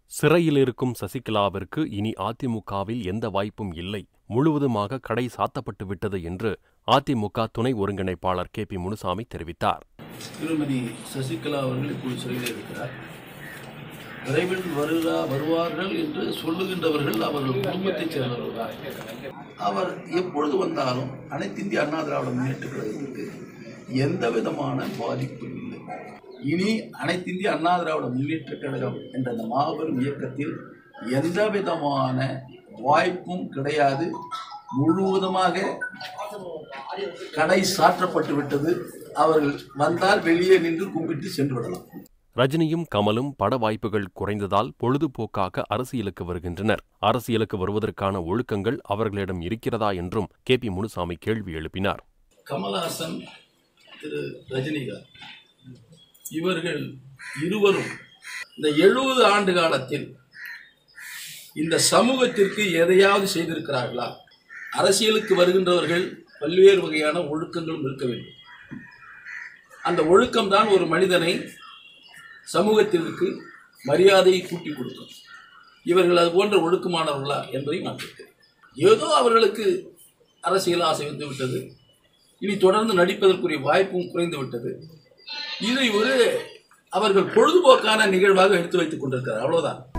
சிறையில் இருக்கும் சசிகலாவிற்கு இனி அதிமுகவில் எந்த வாய்ப்பும் இல்லை முழுவதுமாக கடை சாத்தப்பட்டு விட்டது என்று அதிமுக துணை ஒருங்கிணைப்பாளர் கே பி முனுசாமி தெரிவித்தார் திருமதி சசிகலா அவர்கள் இப்போது சிறையில் இருக்கிறார் விரைவில் வருகா வருவார்கள் என்று சொல்லுகின்றவர்கள் அவர்கள் குடும்பத்தைச் சேர்ந்தவர்கள் அவர் எப்பொழுது வந்தாலும் அனைத்து இந்திய அண்ணா திராவிட முன்னேற்ற கழகத்திற்கு எந்த விதமான பாதிப்பும் இல்லை இனி அனைத்து இந்திய அண்ணா திராவிட முன்னேற்ற கழகம் என்ற அந்த மாபெரும் இயக்கத்தில் எந்த விதமான வாய்ப்பும் கிடையாது முழுவதுமாக கடை சாற்றப்பட்டு விட்டது அவர்கள் வந்தால் வெளியே நின்று கும்பிட்டு சென்று விடலாம் ரஜினியும் கமலும் பட வாய்ப்புகள் குறைந்ததால் பொழுதுபோக்காக அரசியலுக்கு வருகின்றனர் அரசியலுக்கு வருவதற்கான ஒழுக்கங்கள் அவர்களிடம் இருக்கிறதா என்றும் கே பி முனுசாமி கேள்வி எழுப்பினார் கமல்ஹாசன் திரு ரஜினிகாந்த் இவர்கள் இருவரும் இந்த எழுபது ஆண்டு காலத்தில் இந்த சமூகத்திற்கு எதையாவது செய்திருக்கிறார்களா அரசியலுக்கு வருகின்றவர்கள் பல்வேறு வகையான ஒழுக்கங்களும் இருக்க வேண்டும் அந்த ஒழுக்கம்தான் ஒரு மனிதனை சமூகத்திற்கு மரியாதையை கூட்டி கொடுக்கும் இவர்கள் அது போன்ற ஒழுக்கமானவர்களா என்பதை நான் கேட்கிறேன் ஏதோ அவர்களுக்கு அரசியல் ஆசை வந்து விட்டது இனி தொடர்ந்து நடிப்பதற்குரிய வாய்ப்பும் குறைந்து விட்டது இதை ஒரு அவர்கள் பொழுதுபோக்கான நிகழ்வாக எடுத்து வைத்துக் கொண்டிருக்கிறார் அவ்வளவுதான்